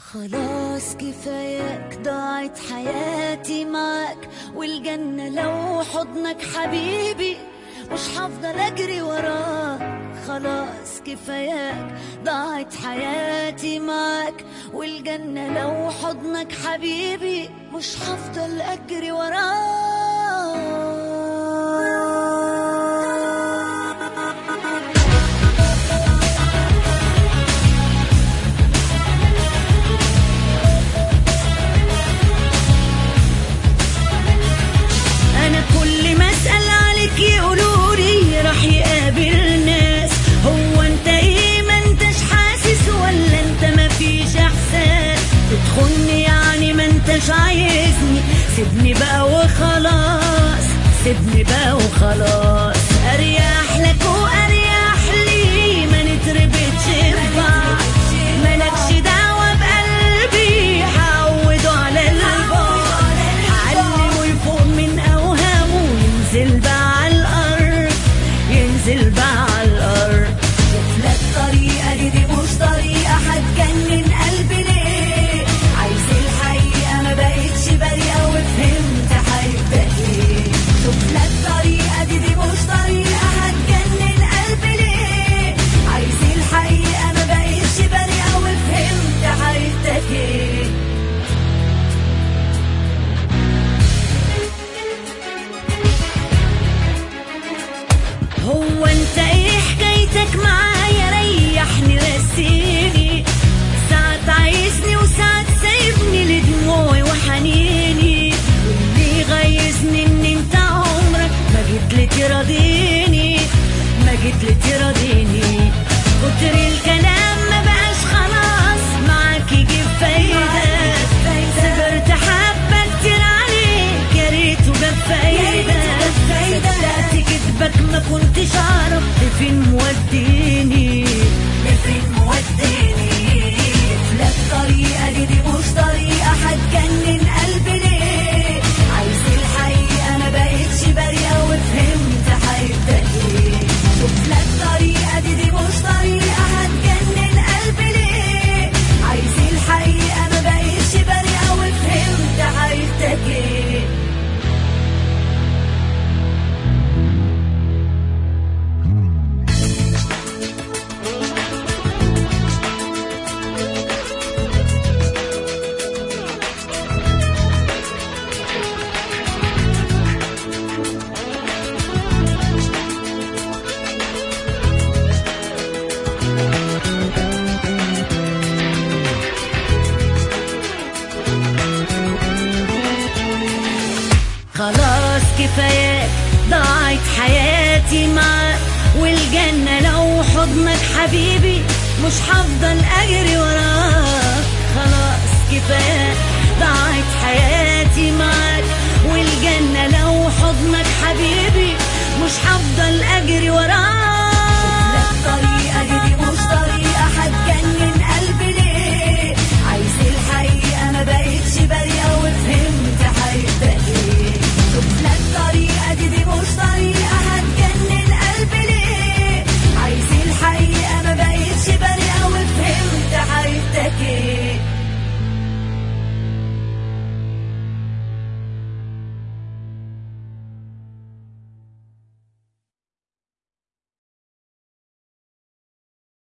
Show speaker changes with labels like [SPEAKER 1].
[SPEAKER 1] خلاص كفاياك ضاعت حياتي معاك والجنة لو حضنك حبيبي مش هفضل اجري وراك خلاص كفاياك ضاعت حياتي معاك والجنة لو حضنك حبيبي مش هفضل اجري وراك انا كل ما اسال عليك يقولوا لي راح يقابل ناس هو انت ايه ما انتش حاسس ولا انت ما فيش احساس تدخلني يعني ما انتش عايزني سيبني بقى وخلاص سيبني بقى وخلاص اريح لك واريح لي ما نتربطش ببعض مالكش دعوه بقلبي هعوده على البعد هعلمه يفوق من اوهامه ينزل بقى على الارض ينزل بقى على الارض شوف لك طريقه دي, دي مش طريقه هتجنن قلبي ليه عايز الحقيقه ما بقتش بريئه وفهمت هيبدا ايه شوف لك طريقه دي, دي مش طريقه هتجنن قلبي ليه عايز الحقيقه ما بقتش بريئه وفهمت هيبدا ايه هو انت ايه حكايتك معايا ريحني رسيني ساعات عايزني وساعات سايبني لدموعي وحنيني واللي يغيظني ان انت عمرك ما جيت لي تراضيني ما جيت لي تراضيني كتر الكلام ما بقاش خلاص معاك يجيب فايدة صبرت حبة كتير عليك يا ريته جاب فايدة صدقت كدبك ما كنتش اعرف لفين موديني لفين موديني لا الطريقة دي دي مش طريقة هتجنن قلبي ليه عايز الحقيقة ما بقتش بريئة وفهمت هيبدأ ايه شوف لك طريقة دي دي مش طريقة هتجنن قلبي ليه عايز الحقيقة ما بقتش بريئة وفهمت هيبدأ ايه خلاص كفاياك ضاعت حياتي معاك والجنة لو حضنك حبيبي مش هفضل أجري